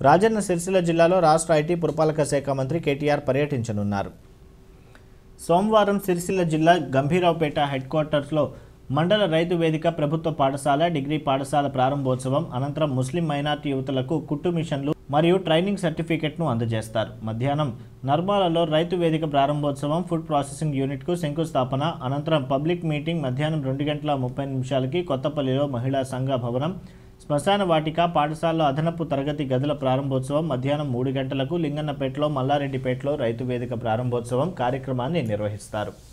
రాజన్న సిరిసిల్ల జిల్లాలో రాష్ట్ర ఐటీ పురపాలక శాఖ మంత్రి కేటీఆర్ పర్యటించనున్నారు సోమవారం సిరిసిల్ల జిల్లా గంభీరావుపేట హెడ్ క్వార్టర్స్లో మండల రైతు వేదిక ప్రభుత్వ పాఠశాల డిగ్రీ పాఠశాల ప్రారంభోత్సవం అనంతరం ముస్లిం మైనార్టీ యువతలకు కుట్టు మిషన్లు మరియు ట్రైనింగ్ సర్టిఫికెట్ను అందజేస్తారు మధ్యాహ్నం నర్మాలలో రైతు వేదిక ప్రారంభోత్సవం ఫుడ్ ప్రాసెసింగ్ యూనిట్కు శంకుస్థాపన అనంతరం పబ్లిక్ మీటింగ్ మధ్యాహ్నం రెండు గంటల ముప్పై నిమిషాలకి కొత్తపల్లిలో మహిళా సంఘ భవనం శ్మశాన వాటిక పాఠశాలలో అదనపు తరగతి గదుల ప్రారంభోత్సవం మధ్యాహ్నం మూడు గంటలకు లింగన్నపేటలో మల్లారెడ్డిపేటలో రైతు వేదిక ప్రారంభోత్సవం కార్యక్రమాన్ని నిర్వహిస్తారు